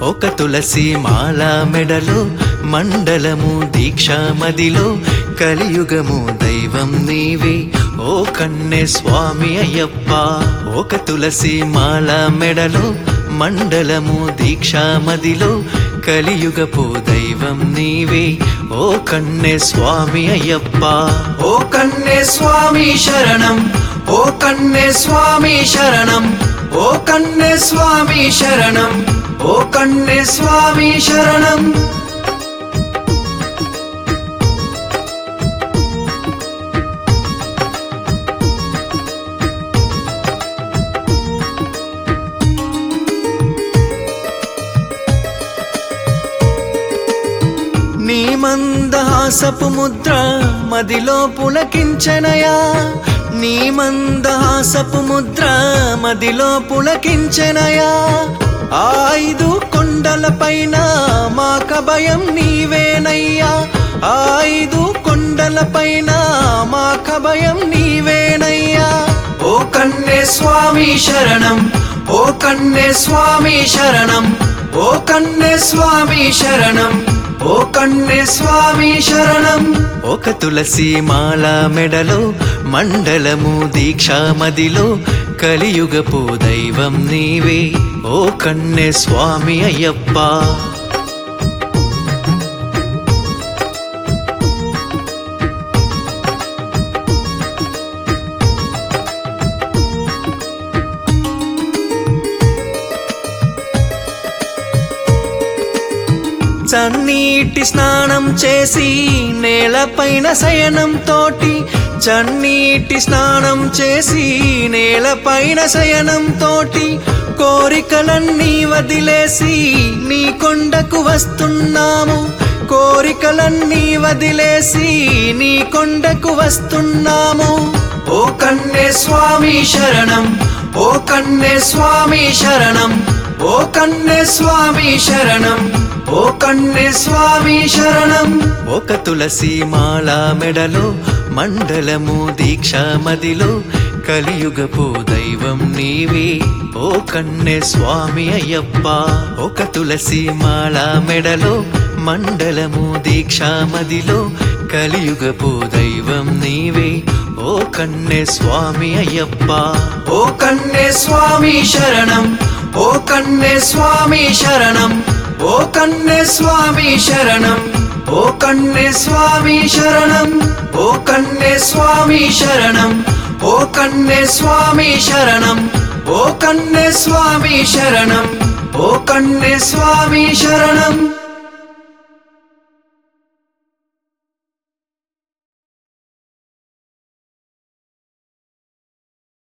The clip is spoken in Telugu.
ఒక తులసి మాల మెడలో మండలము దీక్ష మదిలో కలియుగము దైవం నీవే ఓ కన్నె స్వామి అయ్యప్ప ఒక తులసి మాల మెడలో మండలము దీక్ష మదిలో కలియుగపు దైవం నీవే ఓ కన్నె స్వామి అయ్యప్ప ఓ కన్నె స్వామి శరణం ఓ కన్నె స్వామి శరణం ఓ కన్నె స్వామి శరణం ఓ కన్నె స్వామి శరణం నీ మందహాసపు ముద్ర మదిలో పులకించనయా నీ మందహాసపు ముద్ర మదిలో పులకించనయా ఆ ఐదు కొండల పైన మాక భయం నీవేనయ్యా ఆ ఐదు కొండల పైన మాక భయం నీవేనయ్యా ఓ కన్నె స్వామి శరణం ఓ కన్నె స్వామి శరణం ఓ కన్నె స్వామి శరణం ఓ కన్నె స్వామి శరణం ఒక తులసి మాల మెడలో మండలము దీక్ష మదిలో కలియుగపు దైవం నీవే ఓ కన్నె స్వామి అయ్యప్ప చన్నీటి స్నానం చేసి నేలపైన శయనం తోటి చన్నీటి స్నానం చేసి నేలపైన శయనం తోటి కోరికలన్నీ వదిలేసి నీ కొండకు వస్తున్నాము కోరికలన్నీ వదిలేసి నీ కొండకు వస్తున్నాము ఓ కన్నె స్వామి శరణం ఓ కన్నె స్వామి శరణం ఓ కన్నె స్వామి శరణం ఓ కన్నె స్వామి శరణం ఒక తులసి మాల మెడలో మండలము దీక్ష మదిలో కలియుగపు దైవం నీవే ఓ కన్నె స్వామి అయ్యప్ప ఒక తులసి మాల మెడలో మండలము దీక్ష మదిలో కలియుగపు దైవం నీవే ఓ కన్నె స్వామి అయ్యప్ప ఓ కన్నె స్వామి శరణం ఓ కన్నె స్వామి శరణం ఓ కన్నె స్వామి శరణం ఓ కన్నె స్వామి శరణం ఓ కన్నె స్వామి శరణం ఓ కన్నె స్వామి శరణం ఓ కన్నె స్వామి శరణం ఓ కన్నె స్వామి శరణం